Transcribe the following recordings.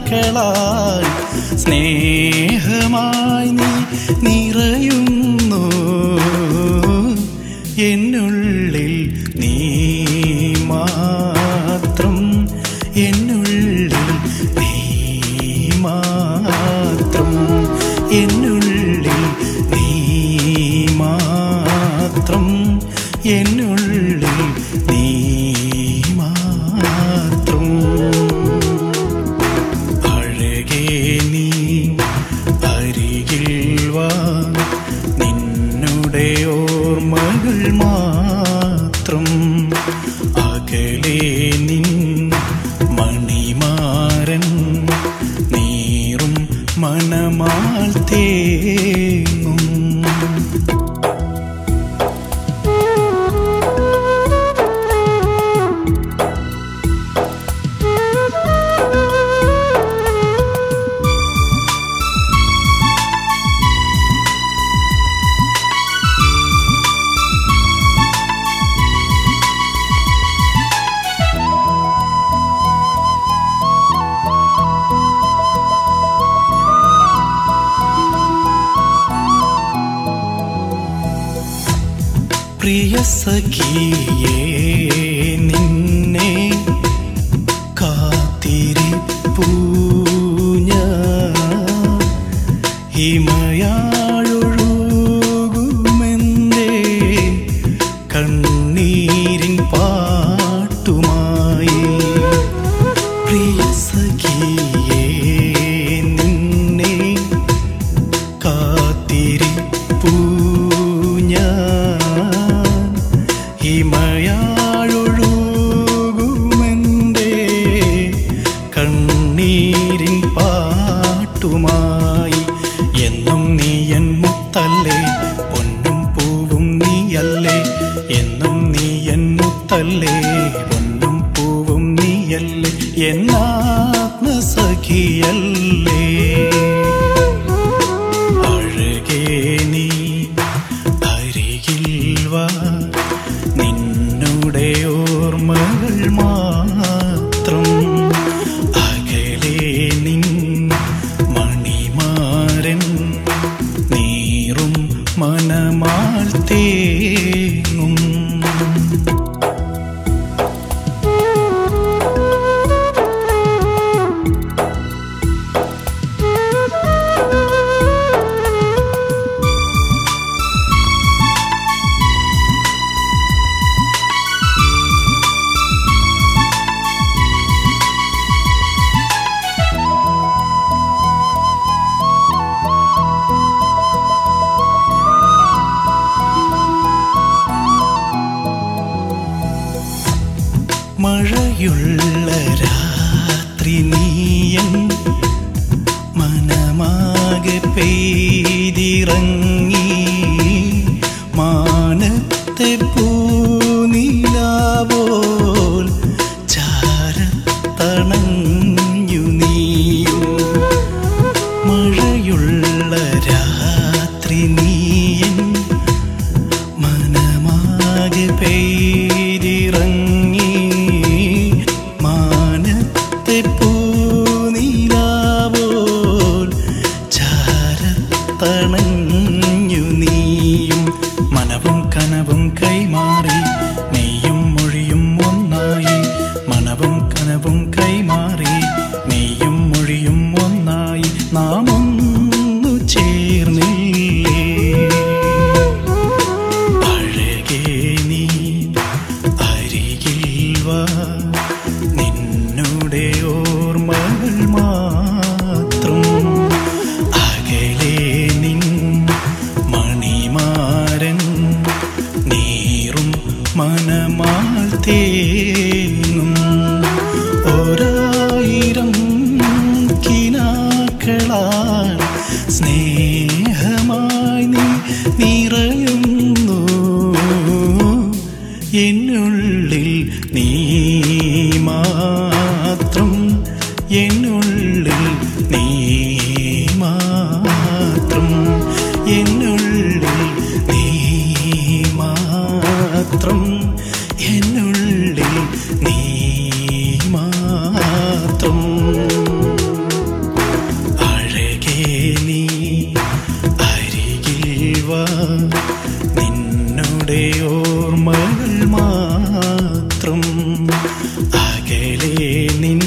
കിനാക്കളായി സ്നേഹമായി നീ നിറയുന്നു എന്നുള്ളിൽ നീ മാത്രം എന്നുള്ളിൽ നീ മാത്രം എന്നുള്ളിൽ നീ മാത്രം എന്നുള്ളിൽ നീ മാത്രം അഴകേ നീ അരികിൽ വാ നിന്നുടെ ഓർമ്മകൾ മാത്രം അകലെ നിൻ മണിമാരൻ നീറും മണമാൽ തേങ്ങും പ്രിയ സഖിയേ നിന്നെ കാത്തിരിപ്പൂ ഞാൻ ഹിമയാഴൊഴുകുമെന്തേ കണ്ണീരിൻ പാട്ടുമായി പ്രിയ സഖിയേ നിന്നെ കാത്തിരിപ്പൂ ഞാൻ ഹിമയാഴൊഴുകുമെന്തേ കണ്ണീരിൻ പാട്ടുമായി എന്നും നീ എൻ മുത്തല്ലേ പൊന്നും പൂവും നീയല്ലേ എന്നും നീ എൻ മുത്തല്ലേ പൊന്നും പൂവും നീയല്ലേ എന്നാത്മസഖിയല്ലേ അഴകേ നീ അരികിൽ വാ നിന്നുടെ ഓർമ്മകൾ മാത്രം അകലെ നിൻ മണിമാരൻ നീറും മനമാൽ തേങ്ങും മഴയുള്ള രാത്രി നീയൻ മനമാകെ പെയ്തിറങ്ങി മാനത്തെ പൂനിലാവോൽ ചാരത്തണഞ്ഞു നീയും മഴയുള്ള രാത്രി നീയൻ മനമാകെ പെയ്തിറങ്ങി മാനത്തെ പൂനിലാവോൽ ചാരത്തണഞ്ഞു നീയും മനവും കനവും കൈമാറി നെയ്യും മൊഴിയും ഒന്നായി മനവും കനവും കൈമാറി നെയ്യും മൊഴിയും ഒന്നായി നാം ഒന്നു ചേർന്നില്ലേ അഴകേ നീ അരികിൽ വാ നിന്നുടെ ഓർമ്മകൾ മാത്രം അകലെ നിൻ മണിമാരൻ നീറും മനമാൽ തേങ്ങും ഒരായിരം കിനാക്കളാൽ സ്നേഹമായി നീ നിറയുന്നു എന്നുള്ളിൽ നീ മാത്രം എന്നുള്ളിൽ വാ നിന്നുടെ ഓർമ്മകൾ മാത്രം അകലെ നിൻ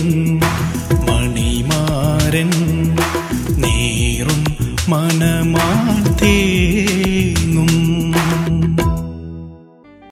മണിമാരൻ നീറും മനമാൽ തേടുന്നു